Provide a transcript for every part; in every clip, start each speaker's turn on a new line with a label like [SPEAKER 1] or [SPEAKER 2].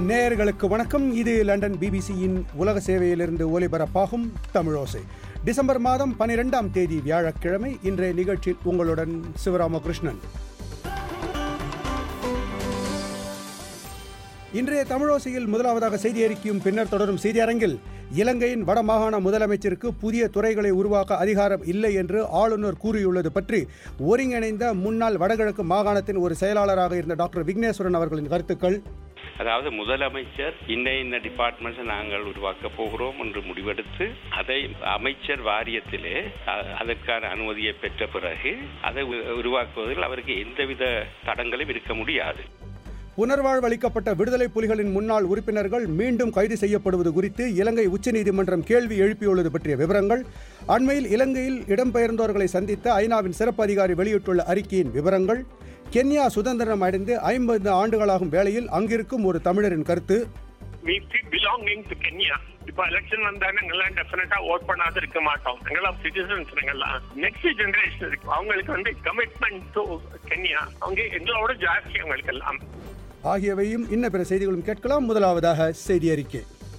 [SPEAKER 1] நேயர்களுக்கு வணக்கம் இது லண்டன் பிபிசியின் உலக சேவையிலிருந்து ஒலிபரப்பாகும் தமிழோசை டிசம்பர் மாதம் பனிரெண்டாம் தேதி வியாழக்கிழமை இன்றைய நிகழ்ச்சியில் உங்களுடன் சிவராமகிருஷ்ணன் இன்றைய தமிழோசையில் முதலாவதாக செய்தி அறிக்கையும் பின்னர் தொடரும் செய்தி அரங்கில் இலங்கையின் வடமாகாண முதலமைச்சருக்கு புதிய துறைகளை உருவாக்க அதிகாரம் இல்லை என்று ஆளுநர் கூறியுள்ளது பற்றி ஒருங்கிணைந்த முன்னாள் வடகிழக்கு மாகாணத்தின் ஒரு செயலாளராக இருந்த டாக்டர் விக்னேஸ்வரன் அவர்களின் கருத்துக்கள்
[SPEAKER 2] அதாவது முதலமைச்சர் இன்ன இன்ன டிபார்ட்மெண்ட்ஸ் நாங்கள் உருவாக்க போகிறோம் என்று முடிவெடுத்து அதை அமைச்சர் வாரியத்திலே அ- அதற்கான அனுமதியை பெற்ற பிறகு அதை உ- உருவாக்குவதில் அவருக்கு எந்தவித தடங்களும் இருக்க முடியாது
[SPEAKER 1] புனர்வாழ்வு அளிக்கப்பட்ட விடுதலை புலிகளின் முன்னாள் உறுப்பினர்கள் மீண்டும் கைது செய்யப்படுவது குறித்து இலங்கை உச்சநீதிமன்றம் கேள்வி எழுப்பியுள்ளது பற்றிய விவரங்கள் அண்மையில் இலங்கையில் இடம்பெயர்ந்தோர்களை சந்தித்த ஐநாவின் சிறப்பு அதிகாரி வெளியிட்டுள்ள அறிக்கையின் விவரங்கள் கென்யா சுதந்திரம் அடைந்து ஐம்பது ஆண்டுகளாகும் வேளையில் அங்கிருக்கும் ஒரு தமிழரின் கருத்து
[SPEAKER 3] we feel belonging to Kenya. இப்ப எலெக்ஷன் வந்தா நாங்கெல்லாம் டெஃபினட்டா ஓட் பண்ணாத இருக்க மாட்டோம் நாங்கெல்லாம் சிட்டிசன்ஸ் நாங்கெல்லாம் நெக்ஸ்ட் ஜெனரேஷன் இருக்கு அவங்களுக்கு வந்து கமிட்மெண்ட் டு கென்யா அவங்க எங்களோட ஜாஸ்தி அவங்களுக்கு எல்லாம்
[SPEAKER 1] ஆகியவையும் இன்ன பிற செய்திகளும் கேட்கலாம் முதலாவதாக செய்தி அறிக்கை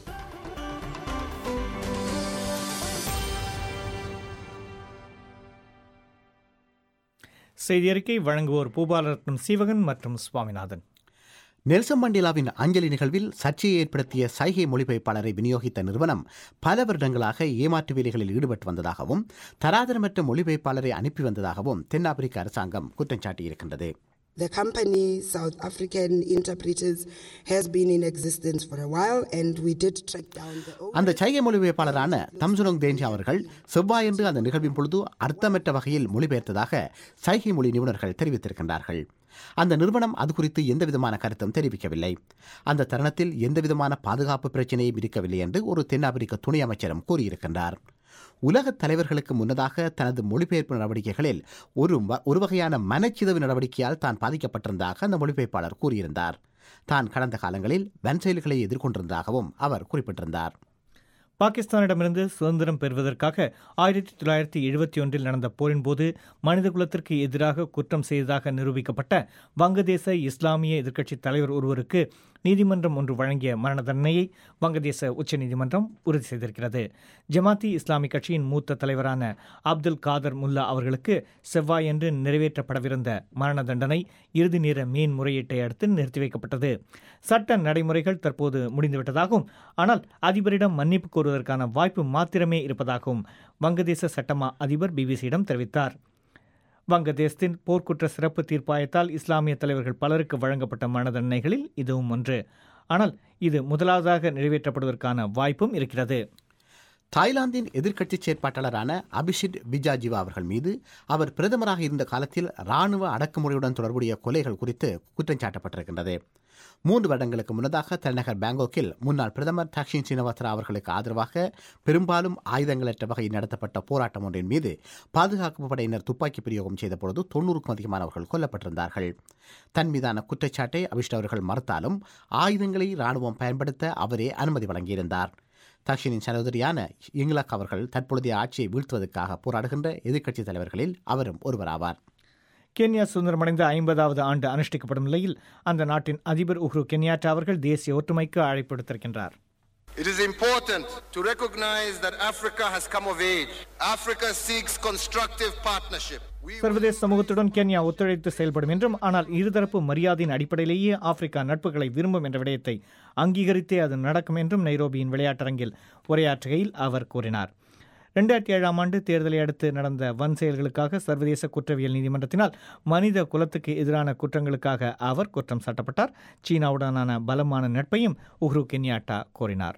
[SPEAKER 4] செய்தி அறிக்கை வழங்குவோர் பூபாலரத்னம் சீவகன் மற்றும் சுவாமிநாதன்
[SPEAKER 5] நெல்சன் மண்டேலாவின் அஞ்சலி நிகழ்வில் சர்ச்சையை ஏற்படுத்திய சைகை மொழிபெயர்ப்பாளரை விநியோகித்த நிறுவனம் பல வருடங்களாக ஏமாற்று வேலைகளில் ஈடுபட்டு வந்ததாகவும் தராதரமற்ற மொழிபெயர்ப்பாளரை அனுப்பி வந்ததாகவும் தென்னாப்பிரிக்க அரசாங்கம் குற்றம் சாட்டியிருக்கின்றது
[SPEAKER 6] The company, South African Interpreters, has been in existence for a while, and we did track down the owner.
[SPEAKER 5] அந்த சைகை மொழிபெயர்ப்பாளரான தம்சுனோங் தேஞ்சா அவர்கள் செவ்வாயன்று அந்த நிகழ்வின் பொழுது அர்த்தமற்ற வகையில் மொழிபெயர்த்ததாக சைகை மொழி நிபுணர்கள் தெரிவித்திருக்கின்றார்கள் அந்த நிறுவனம் அது குறித்து எந்தவிதமான கருத்தும் தெரிவிக்கவில்லை அந்த தருணத்தில் எந்தவிதமான பாதுகாப்பு பிரச்சனையும் இருக்கவில்லை என்று ஒரு தென்னாப்பிரிக்க துணை அமைச்சரும் கூறியிருக்கின்றார் உலகத் தலைவர்களுக்கு முன்னதாக தனது மொழிபெயர்ப்பு நடவடிக்கைகளில் ஒரு வ- ஒரு வகையான மனச்சிதவு நடவடிக்கையால் தான் பாதிக்கப்பட்டிருந்ததாக அந்த மொழிபெயர்ப்பாளர் கூறியிருந்தார் தான் கடந்த காலங்களில் வன்செயல்களை எதிர்கொண்டிருந்ததாகவும் அவர் குறிப்பிட்டிருந்தார்
[SPEAKER 4] பாகிஸ்தானிடமிருந்து சுதந்திரம் பெறுவதற்காக ஆயிரத்தி தொள்ளாயிரத்தி எழுபத்தி ஒன்றில் நடந்த போரின் போது மனிதகுலத்திற்கு எதிராக குற்றம் செய்ததாக நிரூபிக்கப்பட்ட வங்கதேச இஸ்லாமிய எதிர்க்கட்சித் தலைவர் ஒருவருக்கு நீதிமன்றம் ஒன்று வழங்கிய மரண தண்டனையை வங்கதேச உச்சநீதிமன்றம் உறுதி செய்திருக்கிறது ஜமாத்தி இஸ்லாமி கட்சியின் மூத்த தலைவரான அப்துல் காதர் முல்லா அவர்களுக்கு செவ்வாயன்று நிறைவேற்றப்படவிருந்த மரண தண்டனை இறுதி நேர மேன்முறையீட்டை அடுத்து நிறுத்தி வைக்கப்பட்டது சட்ட நடைமுறைகள் தற்போது முடிந்துவிட்டதாகவும் ஆனால் அதிபரிடம் மன்னிப்பு கோருவதற்கான வாய்ப்பு மாத்திரமே இருப்பதாகவும் வங்கதேச சட்டமா அதிபர் பிபிசியிடம் தெரிவித்தார் வங்கதேசத்தின் போர்க்குற்ற சிறப்பு தீர்ப்பாயத்தால் இஸ்லாமிய தலைவர்கள் பலருக்கு வழங்கப்பட்ட மரண தண்டனைகளில் இதுவும் ஒன்று ஆனால் இது முதலாவதாக நிறைவேற்றப்படுவதற்கான வாய்ப்பும் இருக்கிறது
[SPEAKER 5] தாய்லாந்தின் எதிர்க்கட்சி செயற்பாட்டாளரான அபிஷித் விஜாஜிவா அவர்கள் மீது அவர் பிரதமராக இருந்த காலத்தில் ராணுவ அடக்குமுறையுடன் தொடர்புடைய கொலைகள் குறித்து குற்றம் சாட்டப்பட்டிருக்கின்றது மூன்று வருடங்களுக்கு முன்னதாக தலைநகர் பாங்காக்கில் முன்னாள் பிரதமர் தக்ஷின் சீனிவாசரா அவர்களுக்கு ஆதரவாக பெரும்பாலும் ஆயுதங்களற்ற வகையில் நடத்தப்பட்ட போராட்டம் ஒன்றின் மீது பாதுகாப்பு படையினர் துப்பாக்கி பிரயோகம் செய்தபொழுது தொன்னூறுக்கும் அதிகமானவர்கள் கொல்லப்பட்டிருந்தார்கள் தன் மீதான குற்றச்சாட்டை அபிஷித் அவர்கள் மறுத்தாலும் ஆயுதங்களை ராணுவம் பயன்படுத்த அவரே அனுமதி வழங்கியிருந்தார் தக்ஷினின் சகோதரியான இங்கிலாக் அவர்கள் தற்பொழுதைய ஆட்சியை வீழ்த்துவதற்காக போராடுகின்ற எதிர்க்கட்சித் தலைவர்களில் அவரும் ஒருவராவார்
[SPEAKER 4] கென்யா சுதந்திரமடைந்த ஐம்பதாவது ஆண்டு அனுஷ்டிக்கப்படும் நிலையில் அந்த நாட்டின் அதிபர் உஹ்ரு கென்யாட்டா அவர்கள் தேசிய ஒற்றுமைக்கு அழைப்பு விடுத்திருக்கின்றார்
[SPEAKER 7] It is important to recognize that Africa has come of age. Africa seeks constructive partnership. We
[SPEAKER 4] சர்வதேச சமூகத்துடன் கென்யா ஒத்துழைத்து செயல்படும் என்றும் ஆனால் இருதரப்பு மரியாதையின் அடிப்படையிலேயே ஆப்பிரிக்கா நட்புகளை விரும்பும் என்ற விடயத்தை அங்கீகரித்தே அது நடக்கும் என்றும் நைரோபியின் விளையாட்டரங்கில் உரையாற்றுகையில் அவர் கூறினார் ரெண்டாயிரத்தி ஏழாம் ஆண்டு தேர்தலை அடுத்து நடந்த வன் செயல்களுக்காக சர்வதேச குற்றவியல் நீதிமன்றத்தினால் மனித குலத்துக்கு எதிரான குற்றங்களுக்காக அவர் குற்றம் சாட்டப்பட்டார் சீனாவுடனான பலமான நட்பையும் உஹ்ரு கென்யாட்டா கோரினார்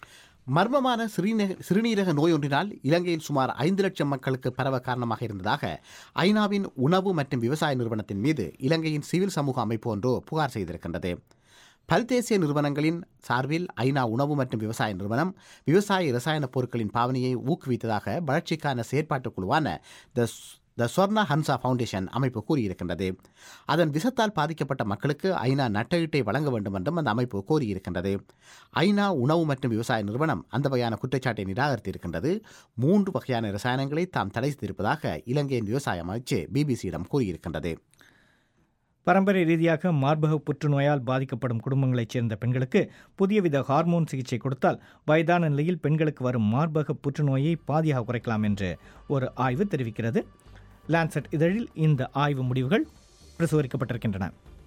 [SPEAKER 5] மர்மமான சிறுநீரக சிறுநீரக நோய் ஒன்றினால் இலங்கையில் சுமார் ஐந்து லட்சம் மக்களுக்கு பரவ காரணமாக இருந்ததாக ஐநாவின் உணவு மற்றும் விவசாய நிறுவனத்தின் மீது இலங்கையின் சிவில் சமூக அமைப்பு ஒன்று புகார் செய்திருக்கின்றது பல்தேசிய நிறுவனங்களின் சார்பில் ஐநா உணவு மற்றும் விவசாய நிறுவனம் விவசாய இரசாயன பொருட்களின் பாவனையை ஊக்குவித்ததாக வளர்ச்சிக்கான செயற்பாட்டுக் குழுவான the the Swarna Hansa foundation அமைப்பு கூறியிருக்கின்றது அதன் விஷத்தால் பாதிக்கப்பட்ட மக்களுக்கு ஐநா நட்டஈட்டை வழங்க வேண்டும் என்றும் அந்த அமைப்பு கோரியிருக்கின்றது ஐநா உணவு மற்றும் விவசாய நிறுவனம் அந்த வகையான குற்றச்சாட்டை நிராகரித்திருக்கின்றது மூன்று வகையான ரசாயனங்களை தாம் தடை செய்திருப்பதாக இலங்கையின் விவசாய அமைச்சு பிபிசியிடம் கூறியிருக்கின்றது
[SPEAKER 4] பரம்பரை ரீதியாக மார்பக புற்றுநோயால் பாதிக்கப்படும் குடும்பங்களைச் சேர்ந்த பெண்களுக்கு புதியவித ஹார்மோன் சிகிச்சை கொடுத்தால் வயதான நிலையில் பெண்களுக்கு வரும் மார்பக புற்றுநோயை பாதியாக குறைக்கலாம் என்று ஒரு ஆய்வு தெரிவிக்கிறது லான்செட் இதழில் இந்த ஆய்வு முடிவுகள் பிரசுரிக்கப்பட்டிருக்கின்றன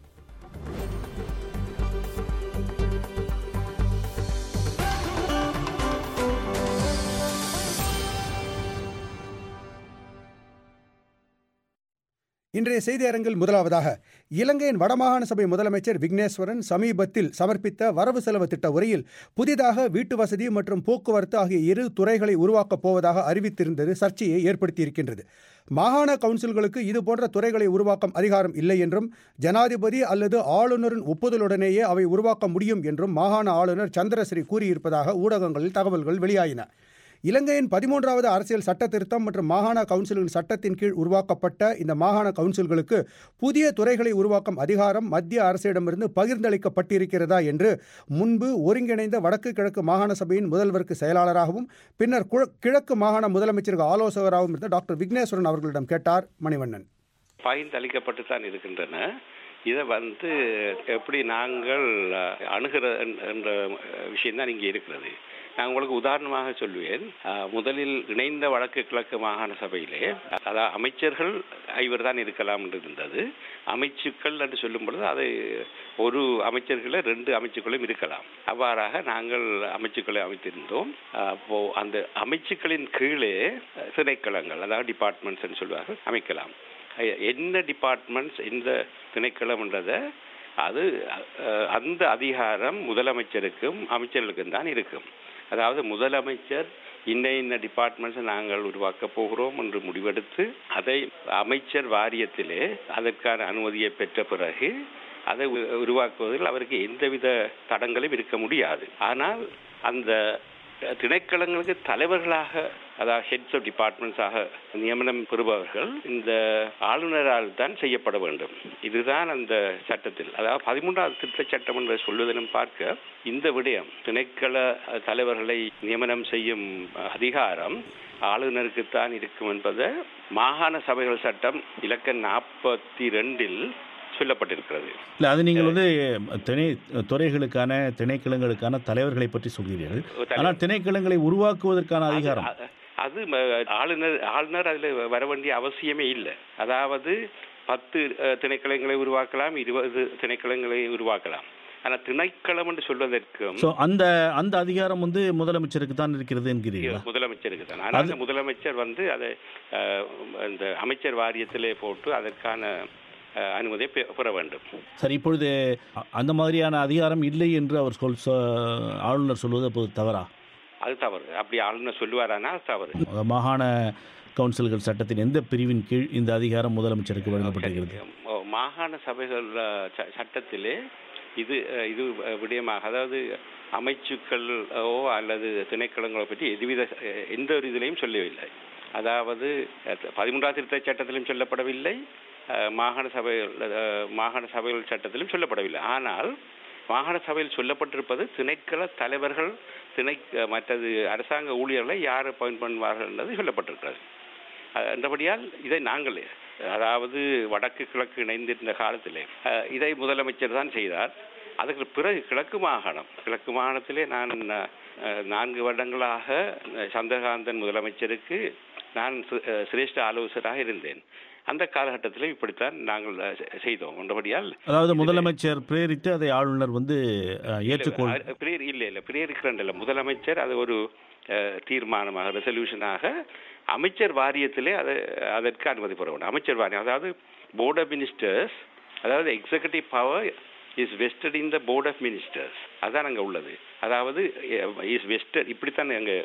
[SPEAKER 1] இன்றைய செய்தி அரங்கில் முதலாவதாக இலங்கையின் வடமாகாண சபை முதலமைச்சர் விக்னேஸ்வரன் சமீபத்தில் சமர்ப்பித்த வரவு செலவு திட்ட உரையில் புதிதாக வீட்டு வசதி மற்றும் போக்குவரத்து ஆகிய இரு துறைகளை உருவாக்கப் போவதாக அறிவித்திருந்தது சர்ச்சையை ஏற்படுத்தியிருக்கின்றது மாகாண கவுன்சில்களுக்கு இதுபோன்ற துறைகளை உருவாக்கும் அதிகாரம் இல்லை என்றும் ஜனாதிபதி அல்லது ஆளுநரின் ஒப்புதலுடனேயே அவை உருவாக்க முடியும் என்றும் மாகாண ஆளுநர் சந்திரஸ்ரீ கூறியிருப்பதாக ஊடகங்களில் தகவல்கள் வெளியாயின இலங்கையின் பதிமூன்றாவது அரசியல் சட்ட திருத்தம் மற்றும் மாகாண கவுன்சிலின் சட்டத்தின் கீழ் உருவாக்கப்பட்ட இந்த மாகாண கவுன்சில்களுக்கு புதிய துறைகளை உருவாக்கும் அதிகாரம் மத்திய அரசிடமிருந்து பகிர்ந்தளிக்கப்பட்டிருக்கிறதா என்று முன்பு ஒருங்கிணைந்த வடக்கு கிழக்கு மாகாண சபையின் முதல்வருக்கு செயலாளராகவும் பின்னர் குழ- கிழக்கு மாகாண முதலமைச்சருக்கு ஆலோசகராகவும் இருந்த டாக்டர் விக்னேஸ்வரன் அவர்களிடம் கேட்டார் மணிவண்ணன்
[SPEAKER 2] பகிர்ந்தளிக்கப்பட்டு தான் இருக்கின்றன இதை வந்து எப்படி நாங்கள் அஹ், அணுகிற என்- என்ற விஷயம் தான் இங்கே இருக்கிறது நான் உங்களுக்கு உதாரணமாக சொல்லுவேன் அஹ், முதலில் இணைந்த வடக்கு கிழக்கு மாகாண சபையிலே அதாவது அமைச்சர்கள் ஐவர் தான் இருக்கலாம் என்று இருந்தது அமைச்சுக்கள் என்று சொல்லும் பொழுது அது ஒரு அமைச்சர்களை ரெண்டு அமைச்சுக்களும் இருக்கலாம் அவ்வாறாக நாங்கள் அமைச்சுக்களை அமைத்திருந்தோம் அஹ், அப்போ அந்த அமைச்சுக்களின் கீழே அஹ், திணைக்களங்கள் அதாவது டிபார்ட்மெண்ட்ஸ் சொல்வார்கள் அமைக்கலாம் அஹ் என்ன டிபார்ட்மெண்ட்ஸ் இந்த திணைக்களம்ன்றதை அது அஹ், அந்த அதிகாரம் முதலமைச்சருக்கும் அமைச்சர்களுக்கும் தான் இருக்கும் அதாவது முதலமைச்சர் இன்ன இன்ன டிபார்ட்மெண்ட்ஸை நாங்கள் உருவாக்க போகிறோம் என்று முடிவெடுத்து அதை அமைச்சர் வாரியத்திலே அதற்கான அனுமதியை பெற்ற பிறகு அதை உ- உருவாக்குவதில் அவருக்கு எந்தவித தடங்களும் இருக்க முடியாது ஆனால் அந்த திணைக்களங்களுக்கு தலைவர்களாக அதாவது ஹெட்ஸ் ஆஃப் டிபார்ட்மெண்ட்ஸாக நியமனம் பெறுபவர்கள் இந்த ஆளுநரால் தான் செய்யப்பட வேண்டும் இதுதான் அந்த சட்டத்தில் அதாவது பதிமூன்றாவது திருத்த சட்டம் என்று சொல்வதனும் பார்க்க இந்த விடயம் திணைக்கள தலைவர்களை நியமனம் செய்யும் அதிகாரம் ஆளுநருக்குத்தான் இருக்கும் என்பதை மாகாண சபைகள் சட்டம் இலக்கம் நாற்பத்தி ரெண்டில் சொல்லப்பட்டிருக்கிறது
[SPEAKER 8] இல்லை அது நீங்கள் வந்து திணை துறைகளுக்கான திணைக்களங்களுக்கான தலைவர்களை பற்றி சொல்கிறீர்கள் ஆனால் திணைக்களங்களை உருவாக்குவதற்கான அதிகாரம்
[SPEAKER 2] அது- அது ம- ஆளுநர் ஆளுநர் அதுல வர வேண்டிய அவசியமே இல்லை அதாவது பத்து அஹ், திணைக்களங்களை உருவாக்கலாம் இருபது திணைக்களங்களை உருவாக்கலாம் ஆனா திணைக்களம் என்று சொல்வதற்கும்
[SPEAKER 8] ஸோ அந்த அந்த அதிகாரம் வந்து முதலமைச்சருக்கு தான் இருக்கிறது என்கிறீர்களா
[SPEAKER 2] முதலமைச்சருக்கு தான் ஆனால் அந்த முதலமைச்சர் வந்து அதை அஹ், இந்த அமைச்சர் வாரியத்திலே போட்டு அதற்கான அஹ், அனுமதியை பெ- பெற வேண்டும்
[SPEAKER 8] சரி இப்பொழுது அ- அந்த மாதிரியான அதிகாரம் இல்லை என்று அவர் சொல் சொ- ஆளுநர் சொல்வது அப்போது தவறா
[SPEAKER 2] அது தவறு அப்படி ஆளுநர் சொல்லுவாரானா அது தவறு
[SPEAKER 8] மாகாண கவுன்சில்கள் சட்டத்தின் எந்த பிரிவின் கீழ் இந்த அதிகாரம் முதலமைச்சருக்கு வழங்கப்பட்டிருக்கிறது
[SPEAKER 2] ஓ, மாகாண சபைகள் அஹ், ச- சட்டத்திலே இது அஹ், இது அஹ், விடயமாக அதாவது அமைச்சுக்களோ அல்லது திணைக்களங்களோ பற்றி எதுவித அஹ், எந்த ஒரு இதிலையும் சொல்லவில்லை அதாவது அஹ், பதிமூன்றாம் திருத்த சட்டத்திலும் சொல்லப்படவில்லை அஹ், மாகாண சபைகள் அஹ், மாகாண சபைகள் சட்டத்திலும் சொல்லப்படவில்லை ஆனால் மாகாண சபையில் சொல்லப்பட்டிருப்பது திணைக்கள தலைவர்கள் திணை அஹ், மற்றது அரசாங்க ஊழியர்களை யார் அப்பாயின்ட் பண்ணுவார்கள் என்பது சொல்லப்பட்டிருக்கிறது அஹ், என்றபடியால் இதை நாங்கள் அதாவது வடக்கு கிழக்கு இணைந்திருந்த காலத்திலே அஹ், இதை முதலமைச்சர் தான் செய்தார் அதுக்கு பிறகு கிழக்கு மாகாணம் கிழக்கு மாகாணத்திலே நான் அஹ், நான்கு வருடங்களாக அஹ், சந்திரகாந்தன் முதலமைச்சருக்கு நான் சி- அஹ், சிரேஷ்ட ஆலோசகராக இருந்தேன் அந்த காலகட்டத்திலே இப்படித்தான் நாங்கள் அஹ், செ- செய்தோம் என்றபடியால்
[SPEAKER 8] அதாவது முதலமைச்சர் பிரேரித்து அதை ஆளுநர் வந்து அஹ், ஏற்றுக்கொள்
[SPEAKER 2] இல்ல, பிரேர் இல்ல இல்ல பிரேரிக்கிறேன் இல்ல முதலமைச்சர் அது ஒரு அஹ், தீர்மானமாக ரெசல்யூஷனாக அமைச்சர் வாரியத்திலே அதை அதற்கு அனுமதி பெற வேண்டும் அமைச்சர் வாரியம் அதாவது போர்ட் ஆஃப் மினிஸ்டர்ஸ் அதாவது executive power is vested in the board of ministers அதான் அங்கே உள்ளது அதாவது இஸ் வெஸ்டட் இப்படித்தான் அங்கே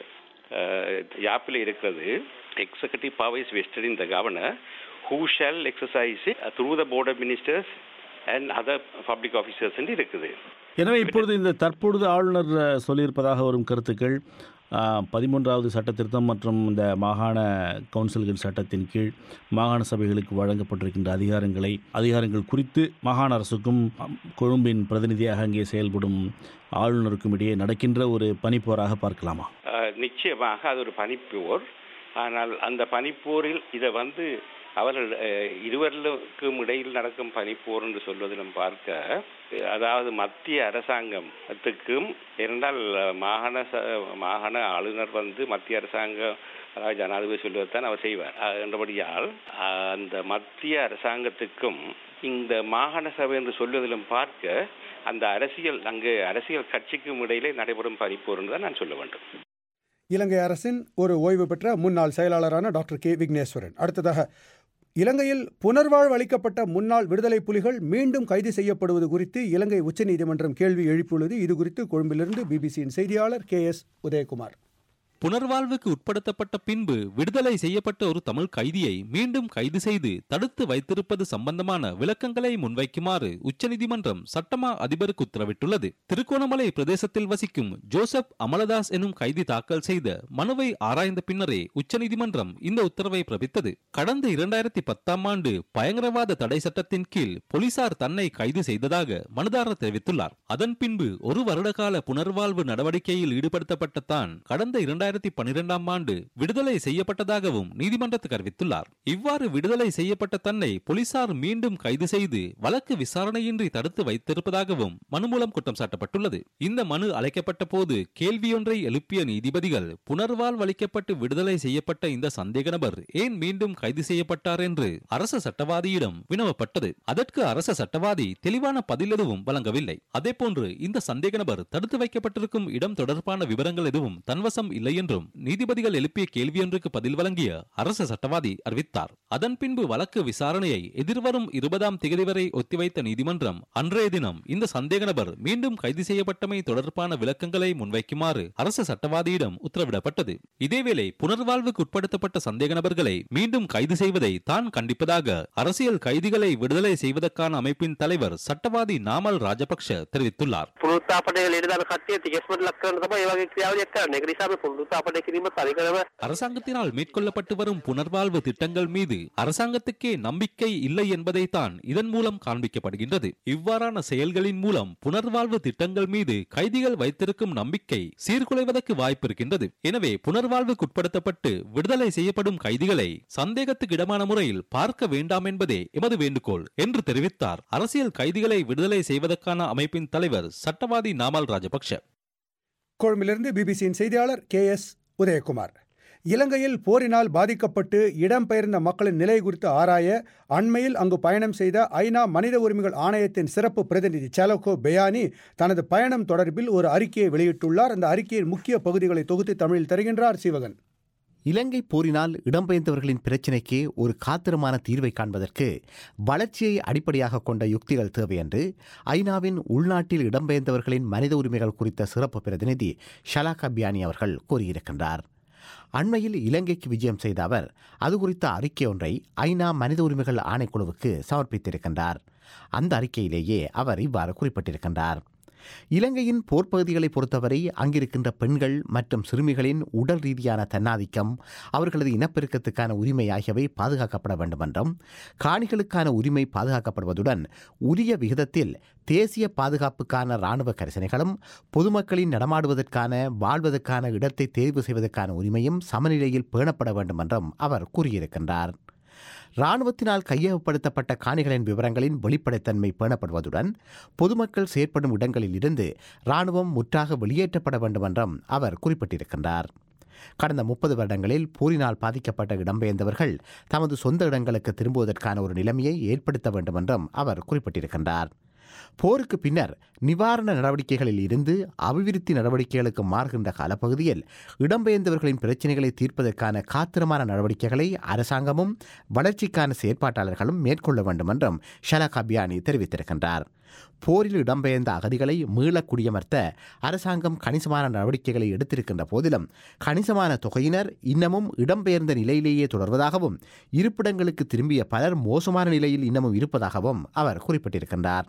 [SPEAKER 2] யாப்பில் இருக்கிறது executive power is vested in the governor who shall exercise through the board of ministers and other public officers இருக்குது
[SPEAKER 8] எனவே இப்பொழுது இந்த தற்பொழுது ஆளுநர் அஹ், சொல்லியிருப்பதாக வரும் கருத்துக்கள் அஹ், பதிமூன்றாவது சட்ட திருத்தம் மற்றும் இந்த மாகாண கவுன்சில்கள் சட்டத்தின் கீழ் மாகாண சபைகளுக்கு வழங்கப்பட்டிருக்கின்ற அதிகாரங்களை அதிகாரங்கள் குறித்து மாகாண அரசுக்கும் அம், கொழும்பின் பிரதிநிதியாக அங்கே செயல்படும் ஆளுநருக்கும் இடையே நடக்கின்ற ஒரு பனிப்போராக பார்க்கலாமா
[SPEAKER 2] அஹ், நிச்சயமாக அது ஒரு பனிப்போர் ஆனால் அந்த பனிப்போரில் இதை வந்து அவர்கள் அஹ், இருவருக்கும் இடையில் நடக்கும் பனிப்போர் என்று சொல்வதிலும் பார்க்க அதாவது மத்திய அரசாங்கத்துக்கும் இரண்டால் மாகாண ச- மாகாண ஆளுநர் வந்து மத்திய அரசாங்கம் அதாவது ஜனாதிபதி சொல்வதைத்தான் அவர் செய்வார் அஹ், என்றபடியால் அஹ், அந்த மத்திய அரசாங்கத்துக்கும் இந்த மாகாண சபை என்று சொல்வதிலும் பார்க்க அந்த அரசியல் அங்கு அரசியல் கட்சிக்கும் இடையிலே நடைபெறும் பனிப்போர் என்று தான் நான் சொல்ல வேண்டும்
[SPEAKER 1] இலங்கை அரசின் ஒரு ஓய்வு பெற்ற முன்னாள் செயலாளரான டாக்டர் கே விக்னேஸ்வரன் அடுத்ததாக இலங்கையில் புனர்வாழ்வு அளிக்கப்பட்ட முன்னாள் விடுதலை புலிகள் மீண்டும் கைது செய்யப்படுவது குறித்து இலங்கை உச்சநீதிமன்றம் கேள்வி எழுப்பியுள்ளது இது குறித்து கொழும்பிலிருந்து பிபிசியின் செய்தியாளர் கே எஸ் உதயகுமார்
[SPEAKER 9] புனர்வாழ்வுக்கு உட்படுத்தப்பட்ட பின்பு விடுதலை செய்யப்பட்ட ஒரு தமிழ் கைதியை மீண்டும் கைது செய்து தடுத்து வைத்திருப்பது சம்பந்தமான விளக்கங்களை முன்வைக்குமாறு உச்சநீதிமன்றம் சட்டமா அதிபருக்கு உத்தரவிட்டுள்ளது திருகோணமலை பிரதேசத்தில் வசிக்கும் ஜோசப் அமலதாஸ் எனும் கைதி தாக்கல் செய்த மனுவை ஆராய்ந்த பின்னரே உச்சநீதிமன்றம் இந்த உத்தரவை பிறப்பித்தது கடந்த இரண்டாயிரத்தி பத்தாம் ஆண்டு பயங்கரவாத தடை சட்டத்தின் கீழ் போலீசார் தன்னை கைது செய்ததாக மனுதாரர் தெரிவித்துள்ளார் அதன் பின்பு ஒரு வருடகால புனர்வாழ்வு நடவடிக்கையில் ஈடுபடுத்தப்பட்ட தான் கடந்த இரண்டாயிரத்தி பன்னிரெண்டாம் ஆண்டு விடுதலை செய்யப்பட்டதாகவும் நீதிமன்றத்துக்கு அறிவித்துள்ளார் இவ்வாறு விடுதலை செய்யப்பட்ட தன்னை போலீசார் மீண்டும் கைது செய்து வழக்கு விசாரணையின்றி தடுத்து வைத்திருப்பதாகவும் மனு மூலம் குற்றம் சாட்டப்பட்டுள்ளது இந்த மனு அழைக்கப்பட்ட போது கேள்வியொன்றை எழுப்பிய நீதிபதிகள் புனர்வாழ்வு அளிக்கப்பட்டு விடுதலை செய்யப்பட்ட இந்த சந்தேக நபர் ஏன் மீண்டும் கைது செய்யப்பட்டார் என்று அரச சட்டவாதியிடம் வினவப்பட்டது அதற்கு அரச சட்டவாதி தெளிவான பதில் எதுவும் வழங்கவில்லை அதேபோன்று இந்த சந்தேக நபர் தடுத்து வைக்கப்பட்டிருக்கும் இடம் தொடர்பான விவரங்கள் எதுவும் தன்வசம் இல்லை என்றும் நீதிபதிகள் எழுப்பிய கேள்வியொன்றுக்கு பதில் வழங்கிய அரச சட்டவாதி அறிவித்தார் அதன் பின்பு வழக்கு விசாரணையை எதிர்வரும் இருபதாம் தேதி வரை ஒத்திவைத்த நீதிமன்றம் அன்றைய தினம் இந்த சந்தேக நபர் மீண்டும் கைது செய்யப்பட்டமை தொடர்பான விளக்கங்களை முன்வைக்குமாறு அரச சட்டவாதியிடம் உத்தரவிடப்பட்டது இதேவேளை புனர்வாழ்வுக்கு உட்படுத்தப்பட்ட சந்தேக நபர்களை மீண்டும் கைது செய்வதை தான் கண்டிப்பதாக அரசியல் கைதிகளை விடுதலை செய்வதற்கான அமைப்பின் தலைவர் சட்டவாதி நாமல் ராஜபக்ஷ தெரிவித்துள்ளார்
[SPEAKER 10] පුනරුත්ථාපනය ලේඩදාන කට්ටිය තිගැස්මට ලක් කරන තමයි ඒ වගේ ක්‍රියාවලියක් කරන්නේ. ඒක නිසා මේ පුනරුත්ථාපනය කිරීම පරිකරම
[SPEAKER 9] அரசாங்கத்தினால் மேற்கொள்ளப்பட்டு வரும் புனர்வாழ்வு திட்டங்கள் மீது அரசாங்கத்துக்கே நம்பிக்கை இல்லை என்பதைத்தான் இதன் மூலம் காண்பிக்கப்படுகின்றது இவ்வாறான செயல்களின் மூலம் புனர்வாழ்வு திட்டங்கள் மீது கைதிகள் வைத்திருக்கும் நம்பிக்கை சீர்குலைவதற்கு வாய்ப்பிருக்கின்றது எனவே புனர்வாழ்வுக்குட்படுத்தப்பட்டு விடுதலை செய்யப்படும் கைதிகளை சந்தேகத்துக்கு இடமான முறையில் பார்க்க வேண்டாம் என்பதே எமது வேண்டுகோள் என்று தெரிவித்தார் அரசியல் கைதிகளை விடுதலை செய்வதற்கான அமைப்பின் தலைவர் சட்டவாதி நாமல் ராஜபக்ஷ
[SPEAKER 1] கொழும்பிலிருந்து பிபிசியின் செய்தியாளர் கே எஸ் உதயகுமார் இலங்கையில் போரினால் பாதிக்கப்பட்டு இடம்பெயர்ந்த மக்களின் நிலை குறித்து ஆராய அண்மையில் அங்கு பயணம் செய்த ஐநா மனித உரிமைகள் ஆணையத்தின் சிறப்பு பிரதிநிதி சாலோகோ பெயானி தனது பயணம் தொடர்பில் ஒரு அறிக்கையை வெளியிட்டுள்ளார் அந்த அறிக்கையின் முக்கிய பகுதிகளை தொகுத்து தமிழில் தருகின்றார் சிவகன்
[SPEAKER 5] இலங்கை போரினால் இடம்பெயர்ந்தவர்களின் பிரச்சினைக்கு ஒரு காத்திரமான தீர்வை காண்பதற்கு வளர்ச்சியை அடிப்படையாக கொண்ட யுக்திகள் தேவை என்று ஐநாவின் உள்நாட்டில் இடம்பெயர்ந்தவர்களின் மனித உரிமைகள் குறித்த சிறப்பு பிரதிநிதி ஷலாகா பியானி அவர்கள் கூறியிருக்கின்றார் அண்மையில் இலங்கைக்கு விஜயம் செய்த அவர் அது குறித்த அறிக்கை ஒன்றை ஐநா மனித உரிமைகள் ஆணைக்குழுவுக்கு சமர்ப்பித்திருக்கின்றார் அந்த அறிக்கையிலேயே அவர் இவ்வாறு குறிப்பிட்டிருக்கின்றார் இலங்கையின் போர்ப்பகுதிகளை பொறுத்தவரை அங்கிருக்கின்ற பெண்கள் மற்றும் சிறுமிகளின் உடல் ரீதியான தன்னாதிக்கம் அவர்களது இனப்பெருக்கத்துக்கான உரிமை ஆகியவை பாதுகாக்கப்பட வேண்டும் என்றும் காணிகளுக்கான உரிமை பாதுகாக்கப்படுவதுடன் உரிய விகிதத்தில் தேசிய பாதுகாப்புக்கான இராணுவ கரிசனைகளும் பொதுமக்களின் நடமாடுவதற்கான வாழ்வதற்கான இடத்தை தேர்வு செய்வதற்கான உரிமையும் சமநிலையில் பேணப்பட வேண்டும் என்றும் அவர் கூறியிருக்கின்றார் இராணுவத்தினால் கையகப்படுத்தப்பட்ட காணிகளின் விவரங்களின் வெளிப்படைத்தன்மை பேணப்படுவதுடன் பொதுமக்கள் செயற்படும் இடங்களில் இருந்து இராணுவம் முற்றாக வெளியேற்றப்பட வேண்டும் என்றும் அவர் குறிப்பிட்டிருக்கின்றார் கடந்த முப்பது வருடங்களில் போரினால் பாதிக்கப்பட்ட இடம்பெயர்ந்தவர்கள் தமது சொந்த இடங்களுக்கு திரும்புவதற்கான ஒரு நிலைமையை ஏற்படுத்த வேண்டும் என்றும் அவர் குறிப்பிட்டிருக்கின்றார் போருக்கு பின்னர் நிவாரண நடவடிக்கைகளில் இருந்து அபிவிருத்தி நடவடிக்கைகளுக்கு மாறுகின்ற காலப்பகுதியில் இடம்பெயர்ந்தவர்களின் பிரச்சினைகளை தீர்ப்பதற்கான காத்திரமான நடவடிக்கைகளை அரசாங்கமும் வளர்ச்சிக்கான செயற்பாட்டாளர்களும் மேற்கொள்ள வேண்டும் என்றும் ஷலக் அபியானி தெரிவித்திருக்கின்றார் போரில் இடம்பெயர்ந்த அகதிகளை மீள குடியமர்த்த அரசாங்கம் கணிசமான நடவடிக்கைகளை எடுத்திருக்கின்ற போதிலும் கணிசமான தொகையினர் இன்னமும் இடம்பெயர்ந்த நிலையிலேயே தொடர்வதாகவும் இருப்பிடங்களுக்கு திரும்பிய பலர் மோசமான நிலையில் இன்னமும் இருப்பதாகவும் அவர் குறிப்பிட்டிருக்கின்றார்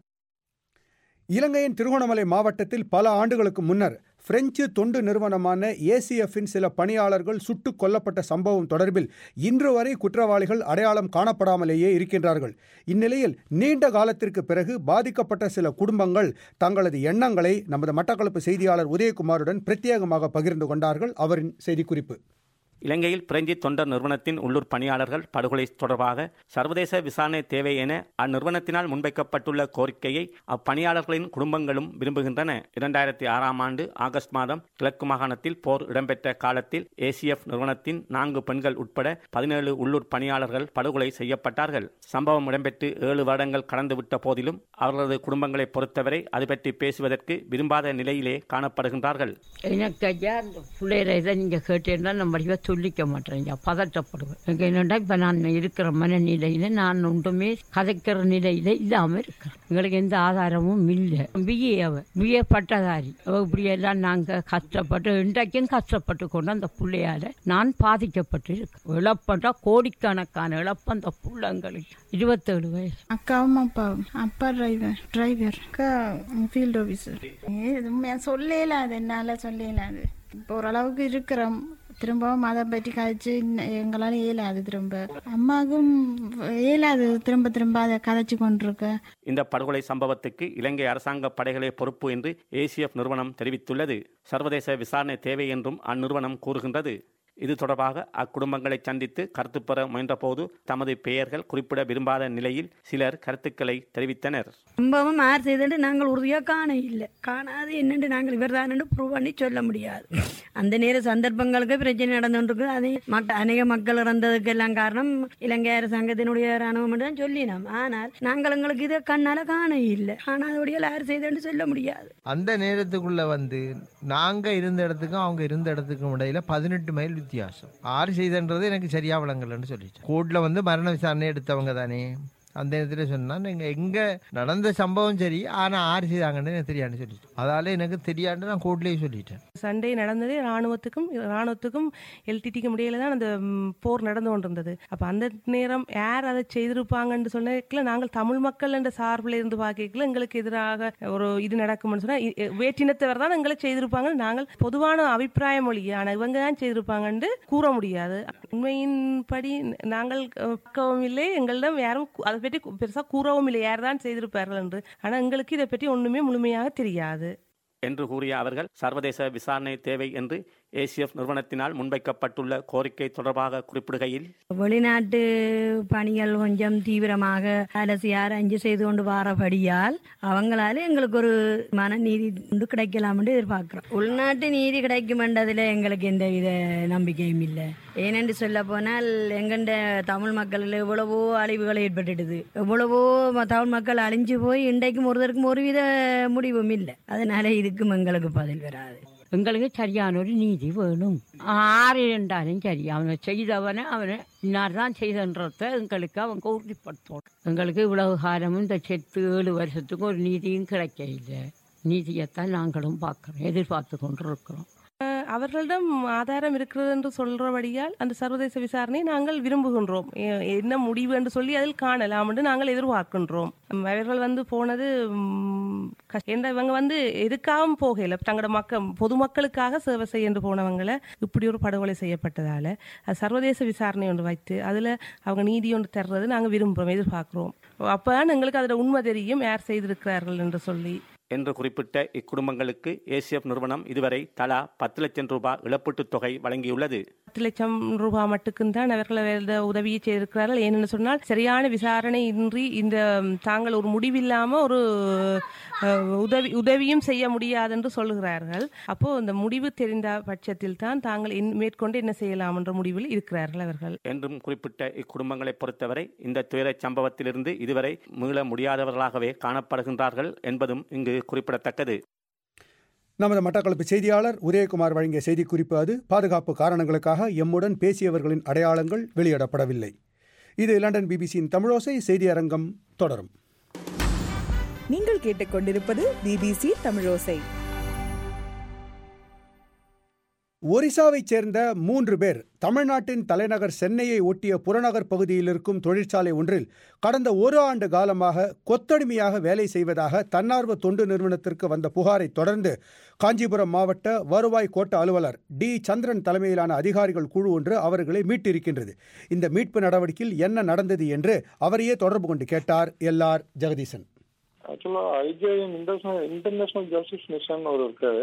[SPEAKER 1] இலங்கையின் திருகோணமலை மாவட்டத்தில் பல ஆண்டுகளுக்கு முன்னர் பிரெஞ்சு தொண்டு நிறுவனமான ஏசிஎஃப்பின் சில பணியாளர்கள் சுட்டுக் கொல்லப்பட்ட சம்பவம் தொடர்பில் இன்று வரை குற்றவாளிகள் அடையாளம் காணப்படாமலேயே இருக்கின்றார்கள் இந்நிலையில் நீண்ட காலத்திற்கு பிறகு பாதிக்கப்பட்ட சில குடும்பங்கள் தங்களது எண்ணங்களை நமது மட்டக்களப்பு செய்தியாளர் உதயகுமாருடன் பிரத்யேகமாக பகிர்ந்து கொண்டார்கள் அவரின் செய்திக்குறிப்பு
[SPEAKER 11] இலங்கையில் பிரெஞ்சு தொண்டர் நிறுவனத்தின் உள்ளூர் பணியாளர்கள் படுகொலை தொடர்பாக சர்வதேச விசாரணை தேவை என அந்நிறுவனத்தினால் முன்வைக்கப்பட்டுள்ள கோரிக்கையை அப்பணியாளர்களின் குடும்பங்களும் விரும்புகின்றன இரண்டாயிரத்தி ஆறாம் ஆண்டு ஆகஸ்ட் மாதம் கிழக்கு மாகாணத்தில் போர் இடம்பெற்ற காலத்தில் ஏசிஎஃப் நிறுவனத்தின் நான்கு பெண்கள் உட்பட பதினேழு உள்ளூர் பணியாளர்கள் படுகொலை செய்யப்பட்டார்கள் சம்பவம் இடம்பெற்று ஏழு வருடங்கள் கடந்துவிட்ட போதிலும் அவர்களது குடும்பங்களை பொறுத்தவரை அது பற்றி பேசுவதற்கு விரும்பாத நிலையிலே காணப்படுகின்றார்கள்
[SPEAKER 12] எனக்கு ஐயா இந்த பிள்ளையில இதை நீங்கள் கேட்டீங்கன்னா நம்ம வடிவாக சொல்லிக்க மாட்டேன் ஐயா பதட்டப்படுவேன் எனக்கு என்னென்னா இப்போ நான் இருக்கிற மனநிலையில் நான் ஒன்றுமே கதைக்கிற நிலையில் இல்லாமல் இருக்கிறேன் எங்களுக்கு எந்த ஆதாரமும் இல்லை பிஏ அவ பிஏ பட்டதாரி அவ இப்படியெல்லாம் நாங்கள் கஷ்டப்பட்டு இன்றைக்கும் கஷ்டப்பட்டு கொண்டு அந்த பிள்ளையால நான் பாதிக்கப்பட்டு இருக்கேன் இழப்பண்டா கோடிக்கணக்கான இழப்பு அந்த பிள்ளைங்களுக்கு இருபத்தேழு வயசு
[SPEAKER 13] அக்காவும் அப்பாவும் அப்பா டிரைவர் டிரைவர் அக்கா ஃபீல்ட் ஆஃபீஸர் உண்மையாக சொல்லலாது என்னால் சொல்லலாது இப்போ ஓரளவுக்கு இருக்கிறோம் திரும்பவும் அதை பற்றி கதைச்சு எங்களால் இயலாது திரும்ப அம்மாவுக்கும் இயலாது திரும்ப திரும்ப அதை கதைச்சு கொண்டிருக்க
[SPEAKER 11] இந்த படுகொலை சம்பவத்துக்கு இலங்கை அரசாங்க படைகளே பொறுப்பு என்று ஏசிஎஃப் நிறுவனம் தெரிவித்துள்ளது சர்வதேச விசாரணை தேவை என்றும் அந்நிறுவனம் கூறுகின்றது இது தொடர்பாக அக்குடும்பங்களை சந்தித்து கருத்து பெற முயன்றபோது தமது பெயர்கள் குறிப்பிட விரும்பாத நிலையில் சிலர் கருத்துக்களை தெரிவித்தனர்
[SPEAKER 14] சம்பவம் யார் செய்துட்டு நாங்கள் உறுதியாக காண இல்லை காணாது என்னென்று நாங்கள் இவர் தான் ப்ரூவ் பண்ணி சொல்ல முடியாது அந்த நேர சந்தர்ப்பங்களுக்கு பிரச்சனை நடந்துருக்கு அதே மக்க அநேக மக்கள் இறந்ததுக்கு எல்லாம் காரணம் இலங்கை அரசாங்கத்தினுடைய ராணுவம் தான் சொல்லினோம் ஆனால் நாங்கள் எங்களுக்கு இதை கண்ணால காண இல்லை காணாதபடியால் யார் செய்துன்னு சொல்ல முடியாது
[SPEAKER 15] அந்த நேரத்துக்குள்ள வந்து நாங்க இருந்த இடத்துக்கும் அவங்க இருந்த இடத்துக்கும் இடையில பதினெட்டு மைல் வித்தியாசம் ஆறு செய்தன்றது எனக்கு சரியா விளங்கலன்னு சொல்லிட்டேன் கோர்ட்ல வந்து மரண விசாரணை எடுத்தவங்க தானே அந்த நேரத்தில் சொன்னா நீங்க எங்க நடந்த சம்பவம் சரி ஆனா ஆறு செய்தாங்கன்னு எனக்கு தெரியாதுன்னு சொல்லிட்டேன் அதால எனக்கு தெரியாதுன்னு நான் கோர்ட்லயே சொல்லிட்டேன்
[SPEAKER 16] சண்டை நடந்தது ராணுவத்துக்கும் ராணுவத்துக்கும் எல்டிடிக்கும் இடையில தான் அந்த ம், போர் நடந்து கொண்டிருந்தது அப்ப அந்த நேரம் யார் அதை செய்திருப்பாங்கன்னு சொன்னதுக்குள்ள நாங்கள் தமிழ் மக்கள் என்ற சார்பில் இருந்து பார்க்கல எங்களுக்கு எதிராக ஒரு இது நடக்கும்னு சொன்னா இ- இ- வேற்றினத்தவர் தான் எங்களை செய்திருப்பாங்க நாங்கள் பொதுவான அபிப்பிராய மொழி ஆனா இவங்க தான் செய்திருப்பாங்கன்னு கூற முடியாது உண்மையின்படி நாங்கள் அஹ், பார்க்கவும் இல்லை எங்களிடம் யாரும் கு- அதை பற்றி கு- பெருசா கூறவும் இல்லை யார் தான் செய்திருப்பார்கள் என்று ஆனா எங்களுக்கு இதை பற்றி ஒண்ணுமே முழுமையாக தெரியாது
[SPEAKER 11] என்று கூறிய அவர்கள் சர்வதேச விசாரணை தேவை என்று ஏசிஎஃப் நிறுவனத்தினால் முன்வைக்கப்பட்டுள்ள கோரிக்கை தொடர்பாக குறிப்பிடுகையில்
[SPEAKER 14] வெளிநாட்டு பணிகள் கொஞ்சம் தீவிரமாக அரசு ஆராய்ச்சி செய்து கொண்டு வாரபடியால் அவங்களால எங்களுக்கு ஒரு மன நீதி உண்டு கிடைக்கலாம் என்று எதிர்பார்க்கிறோம் உள்நாட்டு நீதி கிடைக்குமென்றதுல எங்களுக்கு எந்த வித நம்பிக்கையும் இல்லை ஏனென்று சொல்ல போனால் எங்கண்ட தமிழ் மக்களில் எவ்வளவோ அழிவுகள் ஏற்பட்டுடுது எவ்வளவோ ம- தமிழ் மக்கள் அழிஞ்சு போய் இன்றைக்கும் ஒருத்தருக்கும் ஒருவித முடிவும் இல்லை அதனால இதுக்கும் எங்களுக்கு பதில் வராது
[SPEAKER 12] எங்களுக்கு சரியான ஒரு நீதி வேணும் ஆறு இருந்தாலும் சரி அவனை செய்தவனை அவனை இன்னார் தான் செய்தன்றத எங்களுக்கு அவங்க உறுதிப்படுத்தணும் எங்களுக்கு இவ்வளவு காலமும் இந்த செத்து ஏழு வருஷத்துக்கு ஒரு நீதியும் கிடைக்க இல்லை நீதியைத்தான் நாங்களும் பார்க்குறோம் எதிர்பார்த்து கொண்டு இருக்கிறோம்
[SPEAKER 16] அஹ் அவர்களிடம் ஆதாரம் இருக்கிறது என்று சொல்றபடியால் அந்த சர்வதேச விசாரணை நாங்கள் விரும்புகின்றோம் எ- என்ன முடிவு என்று சொல்லி அதில் காணலாம் என்று நாங்கள் எதிர்பார்க்கின்றோம் உம், அவர்கள் வந்து போனது உம், கஷ்ட- என்ற இவங்க வந்து எதுக்காகவும் போகல தங்களோட மக்கள் பொதுமக்களுக்காக சேவை செய்ய என்று போனவங்களை இப்படி ஒரு படுகொலை செய்யப்பட்டதால அது சர்வதேச விசாரணை ஒன்று வைத்து அதில் அவங்க நீதி ஒன்று தர்றது நாங்கள் விரும்புகிறோம் எதிர்பார்க்குறோம் அப்போதான் எங்களுக்கு அதில் உண்மை தெரியும் யார் செய்திருக்கிறார்கள் என்று சொல்லி
[SPEAKER 11] என்று குறிப்பிட்ட இக்குடும்பங்களுக்கு ஏசிஎஃப் நிறுவனம் இதுவரை தலா பத்து லட்சம் ரூபாய் இழப்பீட்டுத் தொகை வழங்கியுள்ளது
[SPEAKER 16] பத்து லட்சம் ரூபாய் மட்டுக்கும் தான் அவர்கள் இந்த உதவியை செய்திருக்கிறார்கள் ஏனென்று சொன்னால் சரியான விசாரணை இன்றி இந்த ம், தாங்கள் ஒரு முடிவில்லாம ஒரு அஹ், உதவி உதவியும் செய்ய முடியாது என்று சொல்லுகிறார்கள் அப்போ இந்த முடிவு தெரிந்த பட்சத்தில் தான் தாங்கள் என்- மேற்கொண்டு என்ன செய்யலாம் என்ற முடிவில் இருக்கிறார்கள் அவர்கள்
[SPEAKER 11] என்றும் குறிப்பிட்ட இக்குடும்பங்களை பொறுத்தவரை இந்த துயரச் சம்பவத்திலிருந்து இதுவரை மீள முடியாதவர்களாகவே காணப்படுகின்றார்கள் என்பதும் இங்கு குறிப்பிடத்தக்கது
[SPEAKER 1] நமது மட்டக்களப்பு செய்தியாளர் உதயகுமார் வழங்கிய செய்திக்குறிப்பு அது பாதுகாப்பு காரணங்களுக்காக எம்முடன் பேசியவர்களின் அடையாளங்கள் வெளியிடப்படவில்லை இது லண்டன் பிபிசியின் தமிழோசை செய்தியரங்கம் தொடரும்
[SPEAKER 17] நீங்கள் கேட்டுக்கொண்டிருப்பது பிபிசி தமிழோசை
[SPEAKER 1] ஒரிசாவைச் சேர்ந்த மூன்று பேர் தமிழ்நாட்டின் தலைநகர் சென்னையை ஒட்டிய புறநகர் பகுதியில் இருக்கும் தொழிற்சாலை ஒன்றில் கடந்த ஒரு ஆண்டு காலமாக கொத்தடிமையாக வேலை செய்வதாக தன்னார்வ தொண்டு நிறுவனத்திற்கு வந்த புகாரை தொடர்ந்து காஞ்சிபுரம் மாவட்ட வருவாய் கோட்ட அலுவலர் டி சந்திரன் தலைமையிலான அதிகாரிகள் குழு ஒன்று அவர்களை மீட்டிருக்கின்றது இந்த மீட்பு நடவடிக்கையில் என்ன நடந்தது என்று அவரையே தொடர்பு கொண்டு கேட்டார் LR Jagadeesan
[SPEAKER 18] actually IGIM international international justice mission ஒரு இருக்காரு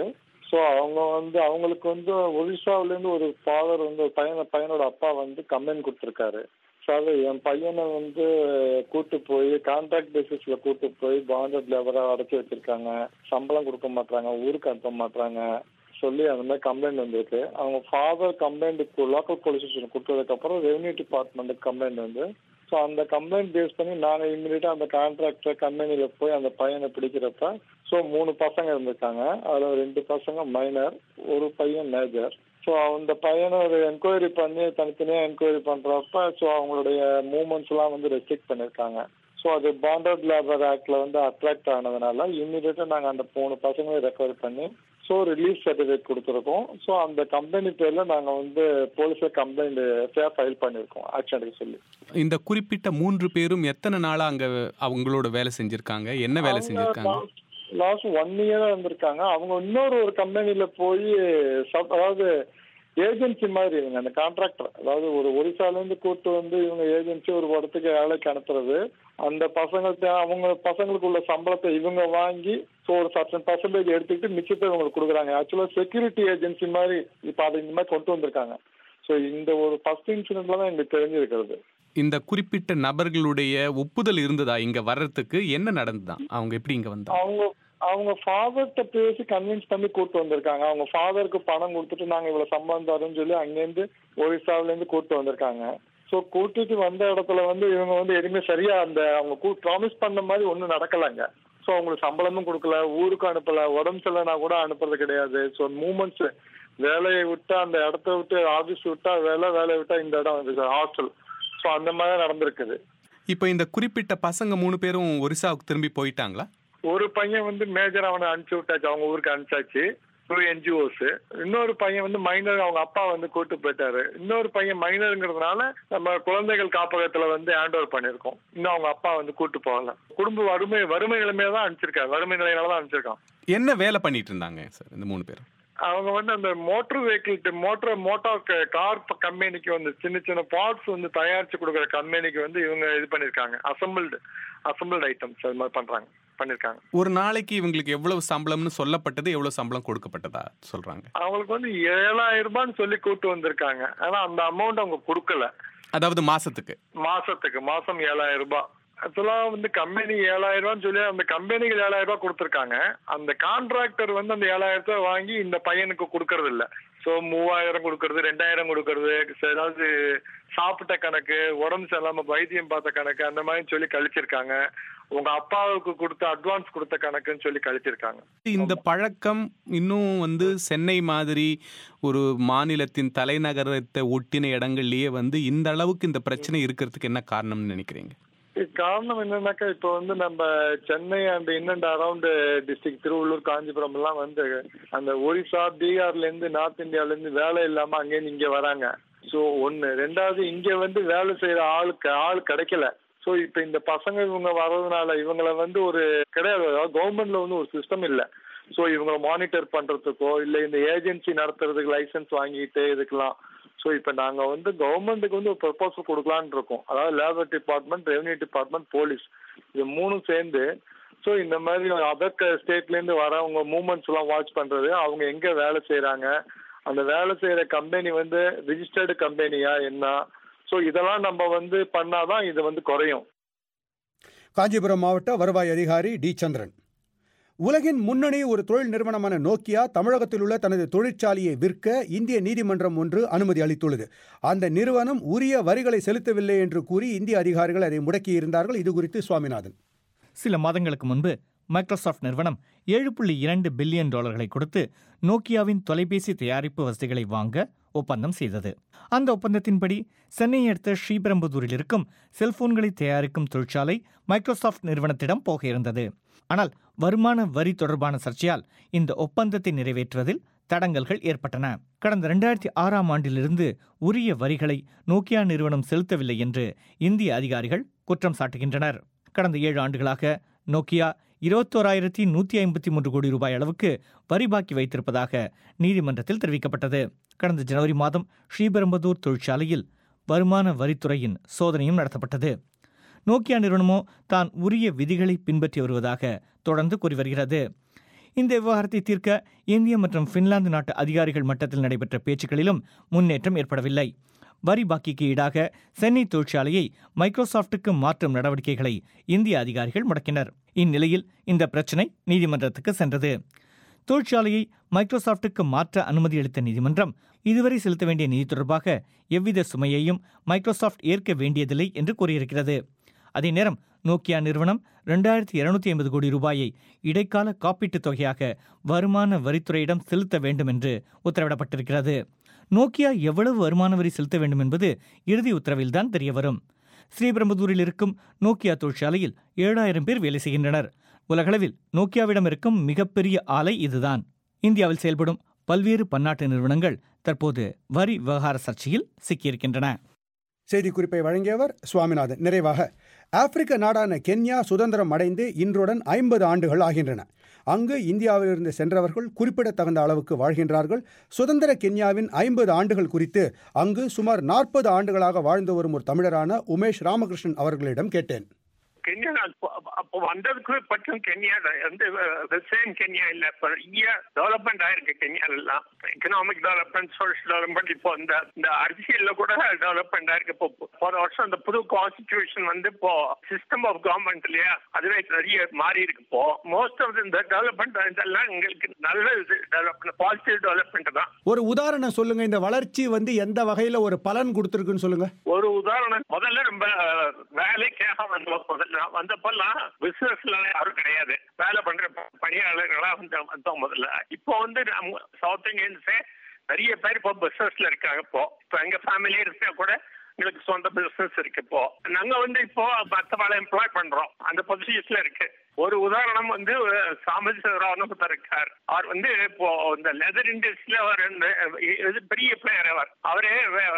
[SPEAKER 18] ஸோ அவங்க வந்து அவங்களுக்கு வந்து ஒரிசாவுல இருந்து ஒரு ஃபாதர் வந்து ஒரு பையன பையனோட அப்பா வந்து கம்ப்ளைண்ட் கொடுத்துருக்காரு சார் என் பையனை வந்து கூட்டு போய் கான்ட்ராக்ட் பேசிஸ்ல கூட்டு போய் பாண்டட் லேபரா அடைச்சி வச்சிருக்காங்க சம்பளம் கொடுக்க மாட்டாங்க ஊருக்கு அனுப்ப மாட்டாங்க சொல்லி அந்த மாதிரி கம்ப்ளைண்ட் வந்திருக்கு அவங்க father complaint local police station கொடுத்ததுக்கு அப்புறம் ரெவன்யூ டிபார்ட்மெண்ட்டுக்கு கம்ப்ளைண்ட் வந்து ஸோ அந்த கம்ப்ளைண்ட் பேஸ் பண்ணி நாங்கள் இம்மிடியா அந்த கான்ட்ராக்டர் கம்பெனியில் போய் அந்த பையனை பிடிக்கிறப்ப ஸோ மூணு பசங்க இருந்திருக்காங்க அதில் ரெண்டு பசங்க மைனர் ஒரு பையன் மேஜர் ஸோ அந்த பையனை ஒரு என்கொயரி பண்ணி தனித்தனியாக என்கொயரி பண்ணுறப்ப ஸோ அவங்களுடைய மூமெண்ட்ஸ் எல்லாம் வந்து ரெஸ்ட்ரிக்ட் பண்ணியிருக்காங்க ஸோ அது பாண்டட் லேபர் ஆக்ட்ல வந்து அட்ராக்ட் ஆனதுனால இம்மிடியட்டா நாங்கள் அந்த மூணு பசங்களையும் ரெக்கவர் பண்ணி ஸோ ரிலீஸ் சர்டிஃபிகேட் கொடுத்துருக்கோம் ஸோ அந்த கம்பெனி பேர்ல நாங்கள் வந்து போலீஸில் கம்ப்ளைண்ட் எஃப்ஐஆர் ஃபைல் பண்ணியிருக்கோம் ஆக்ஷன் எடுக்க சொல்லி
[SPEAKER 19] இந்த குறிப்பிட்ட மூன்று பேரும் எத்தனை நாளா அங்க அவங்களோட வேலை செஞ்சிருக்காங்க என்ன வேலை செஞ்சிருக்காங்க
[SPEAKER 18] லாஸ்ட் ஒன் இயரா இருந்திருக்காங்க அவங்க இன்னொரு ஒரு கம்பெனில போய் sub- அதாவது ஏஜென்சி மாதிரி இவங்க அந்த கான்ட்ராக்டர் அதாவது ஒரு ஒரிசால இருந்து கூட்டு வந்து இவங்க ஏஜென்சி ஒரு இடத்துக்கு வேலைக்கு அனுப்புறது அந்த பசங்கள்ட்ட அவங்க பசங்களுக்கு உள்ள சம்பளத்தை இவங்க வாங்கி ஸோ ஒரு சர்டன் பர்சன்டேஜ் எடுத்துக்கிட்டு மிச்சத்தை இவங்களுக்கு கொடுக்குறாங்க ஆக்சுவலா செக்யூரிட்டி ஏஜென்சி மாதிரி இப்போ அதை இந்த மாதிரி கொண்டு வந்திருக்காங்க ஸோ இந்த ஒரு ஃபர்ஸ்ட் இன்சிடென்ட்ல தான் எங்களுக்கு தெரிஞ்சிருக்கிறது
[SPEAKER 19] இந்த குறிப்பிட்ட நபர்களுடைய ஒப்புதல் இருந்ததா இங்க வர்றதுக்கு என்ன நடந்துதான் அவங்க எப்படி இங்க வந்தாங்க
[SPEAKER 18] அவங்க அவங்க ஃபாதர்கிட்ட பேசி கன்வின்ஸ் பண்ணி கூட்டு வந்திருக்காங்க அவங்க ஃபாதருக்கு பணம் கொடுத்துட்டு நாங்க இவ்வளவு சம்பளம் தரோம்னு சொல்லி அங்கேருந்து ஒரிசாவில இருந்து கூட்டு வந்திருக்காங்க ஸோ கூட்டிட்டு வந்த இடத்துல வந்து இவங்க வந்து எதுவுமே சரியா அந்த அவங்க ப்ராமிஸ் பண்ண மாதிரி ஒன்றும் நடக்கலைங்க ஸோ அவங்களுக்கு சம்பளமும் கொடுக்கல ஊருக்கு அனுப்பல உடம்பு சரியில்லைனா கூட அனுப்புறது கிடையாது ஸோ மூமெண்ட்ஸ் வேலையை விட்டா அந்த இடத்த விட்டு ஆபீஸ் விட்டா வேலை வேலையை விட்டா இந்த இடம் வந்து ஹாஸ்டல் ஸோ அந்த மாதிரி நடந்திருக்குது
[SPEAKER 19] இப்போ இந்த குறிப்பிட்ட பசங்க மூணு பேரும் ஒரிசாவுக்கு திரும்பி போயிட்டாங்களா
[SPEAKER 18] ஒரு பையன் வந்து மேஜர் அவனை அனுப்பிச்சு விட்டாச்சு அவங்க ஊருக்கு அனுப்பிச்சாச்சு த்ரூ என்ஜிஓஸ் இன்னொரு பையன் வந்து மைனர் அவங்க அப்பா வந்து கூட்டு போயிட்டாரு இன்னொரு பையன் மைனருங்கிறதுனால நம்ம குழந்தைகள் காப்பகத்துல வந்து ஹேண்ட் ஓவர் பண்ணிருக்கோம் இன்னும் அவங்க அப்பா வந்து கூட்டு போகல குடும்ப வறுமை வறுமை நிலைமையில தான் அனுப்பிச்சிருக்காரு வறுமை நிலையில தான் அனுப்பிச்சிருக்கான்
[SPEAKER 19] என்ன வேலை பண்ணிட்டு இருந்தாங்க சார் இந்த மூணு பேரும்
[SPEAKER 18] அவங்க வந்து அந்த motor vehicle motor motor car கம்பெனிக்கு வந்து சின்ன சின்ன பார்ட்ஸ் வந்து தயாரிச்சு கொடுக்குற கம்பெனிக்கு வந்து இவங்க இது பண்ணிருக்காங்க அசம்பிள்டு அசம்பிள்டு ஐட்டம்ஸ் அது மாதிரி பண்றாங்க பண்ணிருக்காங்க
[SPEAKER 19] ஒரு நாளைக்கு இவங்களுக்கு எவ்வளவு சம்பளம்னு சொல்லப்பட்டது எவ்வளவு சம்பளம் கொடுக்கப்பட்டதா சொல்றாங்க
[SPEAKER 18] அவங்களுக்கு வந்து ஏழாயிரம் ரூபான்னு சொல்லி கூட்டு வந்திருக்காங்க ஆனா அந்த அமௌண்ட் அவங்க கொடுக்கல
[SPEAKER 19] அதாவது மாசத்துக்கு
[SPEAKER 18] மாசத்துக்கு மாசம் ஏழாயிரம் ரூபாய் ஆக்சுவலா வந்து கம்பெனி ஏழாயிரம் ரூபான்னு சொல்லி அந்த கம்பெனிக்கு ஏழாயிரம் ரூபாய் கொடுத்துருக்காங்க அந்த கான்ட்ராக்டர் வந்து அந்த ஏழாயிரத்தை வாங்கி இந்த பையனுக்கு கொடுக்கறது இல்ல சோ மூவாயிரம் கொடுக்கறது ரெண்டாயிரம் கொடுக்கறது ஏதாவது சாப்பிட்ட கணக்கு உடம்பு சரியில்லாம வைத்தியம் பார்த்த கணக்கு அந்த மாதிரி சொல்லி கழிச்சிருக்காங்க உங்க அப்பாவுக்கு கொடுத்த அட்வான்ஸ் கொடுத்த கணக்குன்னு சொல்லி கழிச்சிருக்காங்க
[SPEAKER 19] இந்த பழக்கம் இன்னும் வந்து சென்னை மாதிரி ஒரு மாநிலத்தின் தலைநகரத்தை ஒட்டின இடங்கள்லயே வந்து இந்த அளவுக்கு இந்த பிரச்சனை இருக்கிறதுக்கு என்ன காரணம்னு நினைக்கிறீங்க
[SPEAKER 18] இதுக்கு காரணம் என்னன்னாக்கா இப்போ வந்து நம்ம Chennai and in and around district Tiruvallur Kanchipuram எல்லாம் வந்து அந்த ஒரிசா பீகார்ல இருந்து நார்த் இந்தியால இருந்து வேலை இல்லாம அங்கேருந்து இங்க வராங்க ஸோ ஒண்ணு ரெண்டாவது இங்க வந்து வேலை செய்யற ஆளுக்கு ஆள் கிடைக்கல ஸோ இப்போ இந்த பசங்க இவங்க வர்றதுனால இவங்கள வந்து ஒரு கிடையாது அதாவது கவர்மெண்ட்ல வந்து ஒரு சிஸ்டம் இல்லை ஸோ இவங்களை மானிட்டர் பண்றதுக்கோ இல்லை இந்த ஏஜென்சி நடத்துறதுக்கு லைசன்ஸ் வாங்கிட்டு இதுக்கெல்லாம் ஸோ இப்போ நாங்கள் வந்து கவர்மெண்ட்டுக்கு வந்து ஒரு ப்ரப்போசல் கொடுக்கலான்னு இருக்கோம் அதாவது labour department revenue department police இது மூணும் சேர்ந்து ஸோ இந்த மாதிரி அதர் ஸ்டேட்லேருந்து வரவங்க மூமெண்ட்ஸ் எல்லாம் வாட்ச் பண்றது அவங்க எங்க வேலை செய்யறாங்க அந்த வேலை செய்யற கம்பெனி வந்து ரிஜிஸ்டர்டு கம்பெனியா என்ன ஸோ இதெல்லாம் நம்ம வந்து பண்ணாதான் இது வந்து குறையும்
[SPEAKER 1] காஞ்சிபுரம் மாவட்ட வருவாய் அதிகாரி டி சந்திரன் உலகின் முன்னணி ஒரு தொழில் நிறுவனமான நோக்கியா தமிழகத்தில் உள்ள தனது தொழிற்சாலையை விற்க இந்திய நீதிமன்றம் ஒன்று அனுமதி அளித்துள்ளது அந்த நிறுவனம் உரிய வரிகளை செலுத்தவில்லை என்று கூறி இந்திய அதிகாரிகள் அதை முடக்கியிருந்தார்கள் இது குறித்து சுவாமிநாதன்
[SPEAKER 4] சில மாதங்களுக்கு முன்பு மைக்ரோசாஃப்ட் நிறுவனம் ஏழு புள்ளி இரண்டு பில்லியன் டாலர்களை கொடுத்து நோக்கியாவின் தொலைபேசி தயாரிப்பு வசதிகளை வாங்க ஒப்பந்தம் செய்தது அந்த ஒப்பந்தத்தின்படி சென்னையை அடுத்த ஸ்ரீபெரும்புதூரில் இருக்கும் செல்போன்களை தயாரிக்கும் தொழிற்சாலை மைக்ரோசாஃப்ட் நிறுவனத்திடம் போக இருந்தது ஆனால் வருமான வரி தொடர்பான சர்ச்சையால் இந்த ஒப்பந்தத்தை நிறைவேற்றுவதில் தடங்கல்கள் ஏற்பட்டன கடந்த இரண்டாயிரத்தி ஆறாம் ஆண்டிலிருந்து உரிய வரிகளை நோக்கியா நிறுவனம் செலுத்தவில்லை என்று இந்திய அதிகாரிகள் குற்றம் சாட்டுகின்றனர் கடந்த ஏழு ஆண்டுகளாக நோக்கியா இருபத்தோராயிரத்தி நூற்றி ஐம்பத்தி மூன்று கோடி ரூபாய் அளவுக்கு வரி பாக்கி வைத்திருப்பதாக நீதிமன்றத்தில் தெரிவிக்கப்பட்டது கடந்த ஜனவரி மாதம் ஸ்ரீபெரும்புதூர் தொழிற்சாலையில் வருமான வரித்துறையின் சோதனையும் நடத்தப்பட்டது நோக்கியா நிறுவனமோ தான் உரிய விதிகளை பின்பற்றி வருவதாக தொடர்ந்து கூறி வருகிறது இந்த விவகாரத்தை தீர்க்க இந்திய மற்றும் பின்லாந்து நாட்டு அதிகாரிகள் மட்டத்தில் நடைபெற்ற பேச்சுக்களிலும் முன்னேற்றம் ஏற்படவில்லை வரி பாக்கிக்கு ஈடாக சென்னை தொழிற்சாலையை மைக்ரோசாஃப்ட்டுக்கு மாற்றும் நடவடிக்கைகளை இந்திய அதிகாரிகள் முடக்கினர் இந்நிலையில் இந்த பிரச்சினை நீதிமன்றத்துக்கு சென்றது தொழிற்சாலையை மைக்ரோசாஃப்ட்டுக்கு மாற்ற அனுமதி அளித்த நீதிமன்றம் இதுவரை செலுத்த வேண்டிய நிதி தொடர்பாக எவ்வித சுமையையும் மைக்ரோசாஃப்ட் ஏற்க வேண்டியதில்லை என்று கூறியிருக்கிறது அதே நேரம் நோக்கியா நிறுவனம் ரெண்டாயிரத்தி இருநூத்தி ஐம்பது கோடி ரூபாயை இடைக்கால காப்பீட்டுத் தொகையாக வருமான வரித்துறையிடம் செலுத்த வேண்டும் என்று உத்தரவிடப்பட்டிருக்கிறது நோக்கியா எவ்வளவு வருமான வரி செலுத்த வேண்டும் என்பது இறுதி உத்தரவில்தான் தெரியவரும் ஸ்ரீபெரும்புதூரில் இருக்கும் நோக்கியா தொழிற்சாலையில் ஏழாயிரம் பேர் வேலை செய்கின்றனர் உலகளவில் நோக்கியாவிடம் இருக்கும் மிகப்பெரிய ஆலை இதுதான் இந்தியாவில் செயல்படும் பல்வேறு பன்னாட்டு நிறுவனங்கள் தற்போது வரி விவகார சர்ச்சையில் சிக்கியிருக்கின்றன
[SPEAKER 1] செய்திக்குறிப்பை வழங்கியவர் சுவாமிநாதன் நிறைவாக ஆப்பிரிக்க நாடான கென்யா சுதந்திரம் அடைந்து இன்றுடன் ஐம்பது ஆண்டுகள் ஆகின்றன அங்கு இந்தியாவிலிருந்து சென்றவர்கள் குறிப்பிடத்தகுந்த அளவுக்கு வாழ்கின்றார்கள் சுதந்திர கென்யாவின் ஐம்பது ஆண்டுகள் குறித்து அங்கு சுமார் நாற்பது ஆண்டுகளாக வாழ்ந்து வரும் ஒரு தமிழரான உமேஷ் ராமகிருஷ்ணன் அவர்களிடம் கேட்டேன்
[SPEAKER 3] கென்யா அப்போ அப்போ வந்ததுக்கு பற்றும் கென்யா வந்து சேம் கென்யா இல்ல பெரிய டெவலப்மெண்ட் ஆயிருக்கு கென்யா எல்லாம் எக்கனாமிக் டெவலப்மெண்ட் சோஷியல் டெவலப்மெண்ட் இப்போ இந்த இந்த அரசியல்ல கூட டெவலப்மெண்ட் ஆயிருக்கு இப்போ போன வருஷம் இந்த புது கான்ஸ்டிடியூஷன் வந்து இப்போ சிஸ்டம் ஆஃப் கவர்மெண்ட் இல்லையா அதுவே நிறைய மாறி இருக்கு இப்போ மோஸ்ட் ஆஃப் இந்த டெவலப்மெண்ட் இதெல்லாம் எங்களுக்கு நல்ல டெவலப்மெண்ட் பாசிட்டிவ் டெவலப்மெண்ட் தான்
[SPEAKER 1] ஒரு உதாரணம் சொல்லுங்க இந்த வளர்ச்சி வந்து எந்த வகையில ஒரு பலன் கொடுத்துருக்குன்னு சொல்லுங்க
[SPEAKER 3] ஒரு உதாரணம் முதல்ல நம்ம வேலைக்காக வந்தோம் முதல்ல வந்தப்பெல்லாம் பிசினஸ்ல யாரும் கிடையாது வேலை பண்ற பணியாளர்களா வந்து வந்தோம் முதல்ல இப்போ வந்து நம்ம சவுத் இந்தியன்ஸே நிறைய பேர் இப்போ பிசினஸ்ல இருக்காங்க இப்போ இப்போ எங்க ஃபேமிலியே இருந்தா கூட எங்களுக்கு சொந்த பிசினஸ் இருக்கு இப்போ நாங்க வந்து இப்போ மத்தவாளை எம்ப்ளாய் பண்றோம் அந்த பொசிஷன்ல இருக்கு ஒரு உதாரணம் வந்து சாமஜிவராவன் இருக்கார் அவர் வந்து இப்போ இந்த லெதர் இண்டஸ்ட்ரியில அவர் இது பெரிய பிளேயர் அவர் அவரே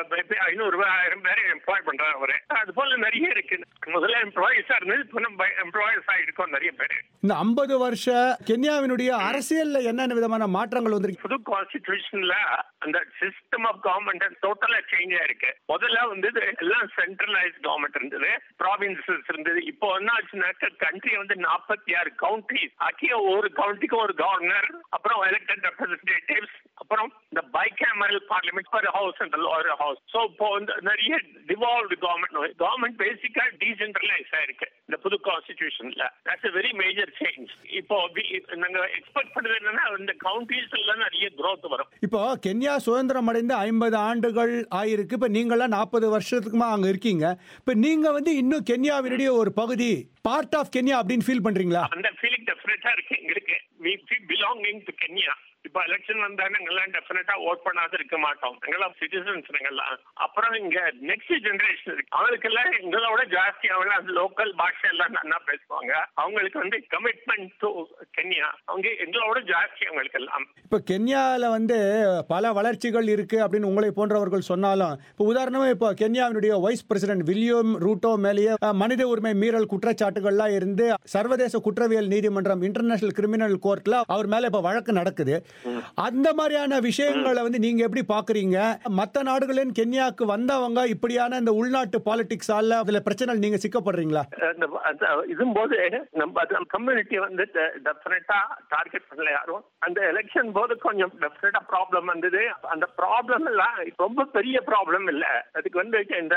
[SPEAKER 3] ஐநூறு ஆயிரம் பேரை எம்ப்ளாய் பண்றாரு அவரு அது போல நிறைய இருக்கு முதல்ல எம்ப்ளாயிஸா இருந்தது இப்போ நம்ம எம்ப்ளாயிஸ் ஆயிருக்கோம் நிறைய பேர்
[SPEAKER 1] இந்த ஐம்பது வருஷ கென்யாவினுடைய அரசியல்ல என்னென்ன விதமான மாற்றங்கள் வந்திருக்கு
[SPEAKER 3] புது கான்ஸ்டிடியூஷன்ல அந்த system of government totally change ஆயிருக்கு முதல்ல வந்து எல்லாம் சென்ட்ரலைஸ் கவர்மெண்ட் இருந்தது ப்ராவின்சஸ் இருந்தது இப்போ என்ன ஆச்சுனாக்க கண்ட்ரி வந்து நாற்பத்தி ஆறு கவுண்டி ஆக்கிய ஒரு கவுண்டிக்கு ஒரு கவர்னர் அப்புறம் எலெக்டட் ரெப்ரஸன்டேட்டிவ்ஸ் அப்புறம் இந்த பைகேமரல் பார்லிமெண்ட் ஒரு house and lower house so இப்போ வந்து நிறைய devolved government government basically decentralise ஆயிருக்கு இந்த புது கான்ஸ்டிடியூஷன்ல that's a very major change இப்போ நாங்க எக்ஸ்பெக்ட் பண்ணது என்னன்னா இந்த கவுண்டிஸ் எல்லாம் நிறைய growth வரும்
[SPEAKER 1] இப்போ கென்யா சுதந்திரம் அடைந்து ஐம்பது ஆண்டுகள் ஆயிருக்கு இப்போ நீங்களாம் நாற்பது வருஷத்துக்குமா அங்கே இருக்கீங்க இப்போ நீங்க வந்து இன்னும் கென்யாவினுடைய ஒரு பகுதி பார்ட் ஆஃப் கென்யா அப்படின்னு ஃபீல் பண்றீங்களா
[SPEAKER 3] அந்த ஃபீலிங் டெஃபினட்டா இருக்கு எங்களுக்கு வி பிலாங்கிங் டு கென்யா இப்ப எலெக்ஷன் வந்தா நாங்கெல்லாம் டெஃபினட்டா ஓட் பண்ணாத இருக்க மாட்டோம் எங்கெல்லாம் சிட்டிசன்ஸ் நாங்கெல்லாம் அப்புறம் இங்க நெக்ஸ்ட் ஜெனரேஷன் இருக்கு அவங்களுக்கெல்லாம் எங்களோட ஜாஸ்தி அவங்க அந்த லோக்கல் பாஷை எல்லாம் நல்லா பேசுவாங்க அவங்களுக்கு வந்து கமிட்மெண்ட் டு கென்யா அவங்க எங்களோட ஜாஸ்தி அவங்களுக்கு எல்லாம்
[SPEAKER 1] இப்போ கென்யாவில் வந்து பல வளர்ச்சிகள் இருக்கு அப்படின்னு உங்களை போன்றவர்கள் சொன்னாலும் இப்போ உதாரணமா இப்போ கென்யாவினுடைய வைஸ் பிரசிடென்ட் வில்லியம் ரூட்டோ மேலேயே அஹ், மனித உரிமை மீறல் குற்றச்சாட்டுகள்லாம் இருந்து சர்வதேச குற்றவியல் நீதிமன்றம் இன்டர்நேஷனல் கிரிமினல் கோர்ட்ல அவர் மேல இப்போ வழக்கு நடக்குது அந்த மாதிரியான விஷயங்களை வந்து நீங்க எப்படி பாக்குறீங்க மற்ற நாடுகளின் கென்யாவுக்கு வந்தவங்க இப்படியான இந்த உள்நாட்டு பாலிடிக்ஸால அதுல பிரச்சனை நீங்க சிக்கப்படுறீங்களா
[SPEAKER 3] அந்த அந்த இதும்போது நம்ம அந்த கம்யூனிட்டி வந்து டெஃபினட்டா டார்கெட் பண்ணல யாரும் அந்த எலெக்ஷன் போது கொஞ்சம் டெஃபினட்டா ப்ராப்ளம் வந்தது அந்த ப்ராப்ளம் எல்லாம் ரொம்ப பெரிய ப்ராப்ளம் இல்ல அதுக்கு வந்து இந்த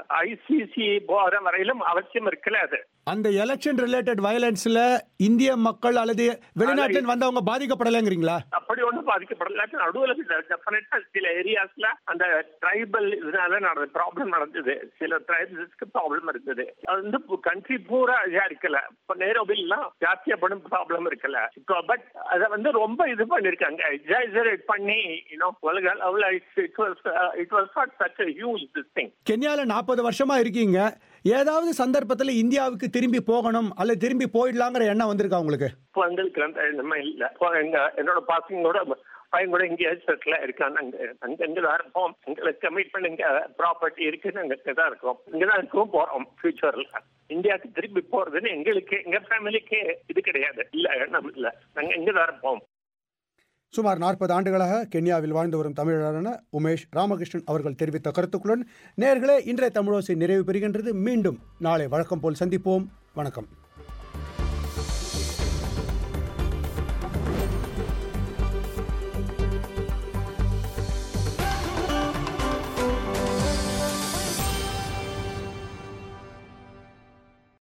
[SPEAKER 3] ஐசிசி போற வரையிலும் அவசியம் இருக்குல்ல அது
[SPEAKER 1] அந்த எலெக்ஷன் ரிலேட்டட் வயலன்ஸ்ல இந்திய மக்கள் அல்லது வெளிநாட்டில் வந்தவங்க பாதிக்கப்படலைங்கிறீங்களா
[SPEAKER 3] அப்படி ஒன்றும் பாதிக்கப்படல நடுவில் டெஃபினட்டா சில ஏரியாஸ்ல அந்த ட்ரைபல் இதனால நடந்த ப்ராப்ளம் நடந்தது சில ட்ரைபல்ஸ்க்கு ப்ராப்ளம் இருந்தது அது வந்து கண்ட்ரி பூரா இதா இருக்கல இப்ப நேரோபில்லாம் ஜாஸ்தியா படும் ப்ராப்ளம் இருக்கல இப்போ பட் அதை வந்து ரொம்ப இது பண்ணிருக்காங்க எக்ஸாஜரேட் பண்ணி யூனோ உலக அளவுல it was it was not such huge this thing
[SPEAKER 1] கென்யால நாற்பது வருஷமா இருக்கீங்க ஏதாவது சந்தர்ப்பத்துல இந்தியாவுக்கு திரும்பி போகணும் அல்லது திரும்பி போயிடலாங்கிற எண்ணம் வந்திருக்கா உங்களுக்கு
[SPEAKER 3] இப்போ எங்களுக்கு அந்த எண்ணமே இல்ல இப்போ எங்க என்னோட பசங்களோட பையன் கூட இங்கே செட்டில் இருக்கான் அங்க அங்க இங்க தான் இருப்போம் எங்களுக்கு கமிட்மெண்ட் இங்க ப்ராப்பர்ட்டி இருக்கு நாங்க இங்க தான் இருக்கோம் இங்க தான் இருக்கவும் போறோம் ஃபியூச்சர்ல இந்தியாவுக்கு திரும்பி போறதுன்னு எங்களுக்கு எங்க ஃபேமிலிக்கு இது கிடையாது இல்ல எண்ணம் இல்ல நாங்க இங்க தான் இருப்போம்
[SPEAKER 1] சுமார் நாற்பது ஆண்டுகளாக கென்யாவில் வாழ்ந்து வரும் தமிழரான உமேஷ் ராமகிருஷ்ணன் அவர்கள் தெரிவித்த கருத்துக்களுடன் நேர்களே இன்றைய தமிழோசை நிறைவு பெறுகின்றது மீண்டும் நாளை வழக்கம் போல் சந்திப்போம் வணக்கம்